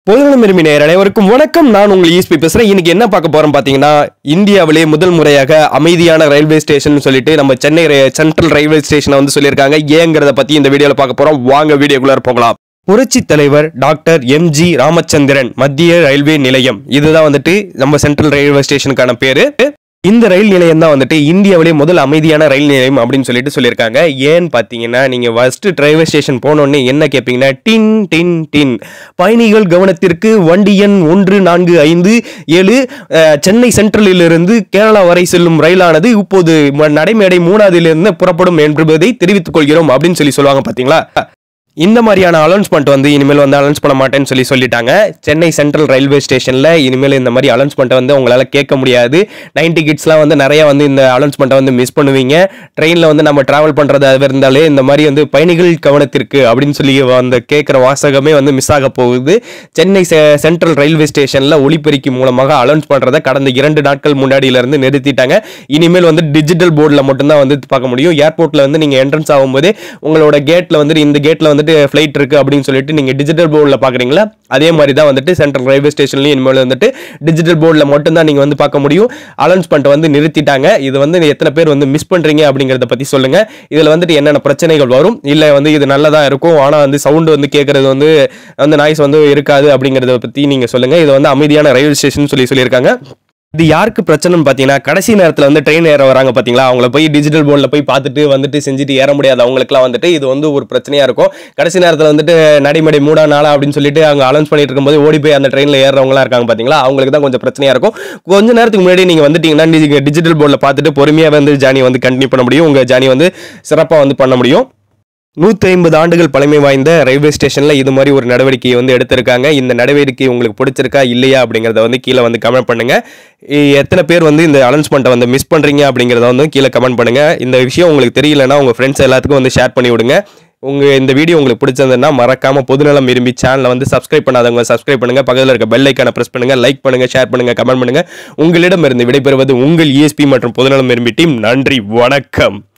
பொதுநலம் விரும்பி நேயர் அனைவருக்கும் வணக்கம் நான் உங்கள் ஈஸ்பி பேசுறேன் இன்னைக்கு என்ன பார்க்க போறோம் பாத்தீங்கன்னா இந்தியாவிலே முதல் முறையாக அமைதியான ரயில்வே ஸ்டேஷன் சொல்லிட்டு நம்ம சென்னை ர- சென்ட்ரல் ரயில்வே ஸ்டேஷனை வந்து சொல்லியிருக்காங்க ஏங்கிறத பத்தி இந்த வீடியோல பார்க்க போறோம் வாங்க வீடியோக்குள்ள போகலாம் புரட்சி தலைவர் டாக்டர் எம் ஜி ராமச்சந்திரன் மத்திய ரயில்வே நிலையம் இதுதான் வந்துட்டு நம்ம சென்ட்ரல் ரயில்வே ஸ்டேஷனுக்கான பேரு இந்த ரயில் நிலையம் தான் வந்துட்டு இந்தியாவிலே முதல் அமைதியான ரயில் நிலையம் அப்படின்னு சொல்லிட்டு சொல்லியிருக்காங்க ஏன்னு பார்த்தீங்கன்னா நீங்கள் ஃபர்ஸ்ட் ரயில்வே ஸ்டேஷன் போனோடனே என்ன கேட்பீங்கன்னா டின் டின் டின் பயணிகள் கவனத்திற்கு வண்டி எண் ஒன்று நான்கு ஐந்து ஏழு அஹ், சென்னை சென்ட்ரலிலிருந்து கேரளா வரை செல்லும் ரயிலானது இப்போது ம- நடைமேடை மூணாவதிலிருந்து புறப்படும் என்பதை தெரிவித்துக் கொள்கிறோம் அப்படின்னு சொல்லி சொல்லுவாங்க பார்த்தீங்களா இந்த மாதிரியான அனௌன்ஸ்மெண்ட் வந்து இனிமேல் வந்து அனௌன்ஸ் பண்ண மாட்டேன்னு சொல்லி சொல்லிட்டாங்க சென்னை சென்ட்ரல் ரயில்வே ஸ்டேஷனில் இனிமேல் இந்த மாதிரி அனௌன்ஸ்மெண்ட்டை வந்து உங்களால் கேட்க முடியாது நைன் டிக்கெட்ஸ்லாம் வந்து நிறைய வந்து இந்த அனௌன்ஸ்மெண்ட்டை வந்து மிஸ் பண்ணுவீங்க ட்ரெயினில் வந்து நம்ம ட்ராவல் பண்ணுறதா இருந்தாலே இந்த மாதிரி வந்து பயணிகள் கவனத்திற்கு அப்படின்னு சொல்லி அந்த கேட்குற வாசகமே வந்து மிஸ் ஆக போகுது சென்னை செ- சென்ட்ரல் ரயில்வே ஸ்டேஷனில் ஒளிபெருக்கி மூலமாக அனௌன்ஸ் பண்ணுறதை கடந்த இரண்டு நாட்கள் முன்னாடியிலேருந்து நிறுத்திட்டாங்க இனிமேல் வந்து டிஜிட்டல் போர்டில் மட்டும்தான் வந்து பார்க்க முடியும் ஏர்போர்ட்டில் வந்து நீங்கள் என்ட்ரன்ஸ் ஆகும்போதே உங்களோட கேட்டில் வந்துட்டு இந்த கேட்டில் வந்துட்டு ஃப்ளைட் இருக்குது அப்படின்னு சொல்லிட்டு நீங்கள் டிஜிட்டல் போர்டில் பார்க்குறீங்களா அதே மாதிரி தான் வந்துட்டு சென்ட்ரல் ரயில்வே ஸ்டேஷன்லையும் இனிமேல் வந்துட்டு டிஜிட்டல் போர்டில் மட்டும்தான் நீங்கள் வந்து பார்க்க முடியும் அனௌன்ஸ்மெண்ட் வந்து நிறுத்திட்டாங்க இது வந்து எத்தனை பேர் வந்து மிஸ் பண்ணுறீங்க அப்படிங்கிறத பற்றி சொல்லுங்கள் இதில் வந்துட்டு என்னென்ன பிரச்சனைகள் வரும் இல்லை வந்து இது நல்லதாக இருக்கும் ஆனால் வந்து சவுண்டு வந்து கேட்குறது வந்து வந்து நாய்ஸ் வந்து இருக்காது அப்படிங்கிறத பற்றி நீங்கள் சொல்லுங்கள் இது வந்து அமைதியான ரயில்வே ஸ்டேஷன் சொல்லி சொல்லியிருக்காங்க இது யாருக்கு பிரச்சனைன்னு பார்த்தீங்கன்னா கடைசி நேரத்தில் வந்து ட்ரெயின் ஏற வராங்க பார்த்தீங்களா அவங்கள போய் டிஜிட்டல் போர்டில் போய் பார்த்துட்டு வந்துட்டு செஞ்சுட்டு ஏற முடியாது அவங்களுக்குலாம் வந்துட்டு இது வந்து ஒரு பிரச்சனையாக இருக்கும் கடைசி நேரத்தில் வந்துட்டு நடைமடை மூடா நாளா அப்படின்னு சொல்லிட்டு அவங்க அனௌன்ஸ் பண்ணிட்டு இருக்கும்போது ஓடி போய் அந்த ட்ரெயினில் ஏறவங்களாம் இருக்காங்க பார்த்தீங்களா அவங்களுக்கு தான் கொஞ்சம் பிரச்சனையாக இருக்கும் கொஞ்ச நேரத்துக்கு முன்னாடி நீங்கள் வந்துட்டீங்கன்னா நீங்கள் டிஜிட்டல் போர்டில் பார்த்துட்டு பொறுமையாக வந்து ஜானி வந்து கண்டினியூ பண்ண முடியும் உங்கள் ஜானி வந்து சிறப்பாக வந்து பண்ண முடியும் நூற்றி ஐம்பது ஆண்டுகள் பழமை வாய்ந்த ரயில்வே ஸ்டேஷனில் இது மாதிரி ஒரு நடவடிக்கையை வந்து எடுத்திருக்காங்க இந்த நடவடிக்கை உங்களுக்கு பிடிச்சிருக்கா இல்லையா அப்படிங்கிறத வந்து கீழே வந்து கமெண்ட் பண்ணுங்க இ- எத்தனை பேர் வந்து இந்த அனௌன்ஸ்மெண்ட்டை வந்து மிஸ் பண்ணுறீங்க அப்படிங்கிறத வந்து கீழே கமெண்ட் பண்ணுங்க இந்த விஷயம் உங்களுக்கு தெரியலன்னா உங்கள் ஃப்ரெண்ட்ஸ் எல்லாத்துக்கும் வந்து ஷேர் பண்ணி விடுங்க உங்கள் இந்த வீடியோ உங்களுக்கு பிடிச்சிருந்ததுன்னா மறக்காம பொதுநலம் விரும்பி சேனலை வந்து சப்ஸ்கிரைப் பண்ணாதவங்க சப்ஸ்கிரைப் பண்ணுங்க பக்கத்தில் இருக்க பெல் ஐக்கான ப்ரெஸ் பண்ணுங்க லைக் பண்ணுங்க ஷேர் பண்ணுங்க கமெண்ட் பண்ணுங்க உங்களிடமிருந்து விடைபெறுவது உங்கள் ESP மற்றும் பொதுநலம் விரும்பி டீம் நன்றி வணக்கம்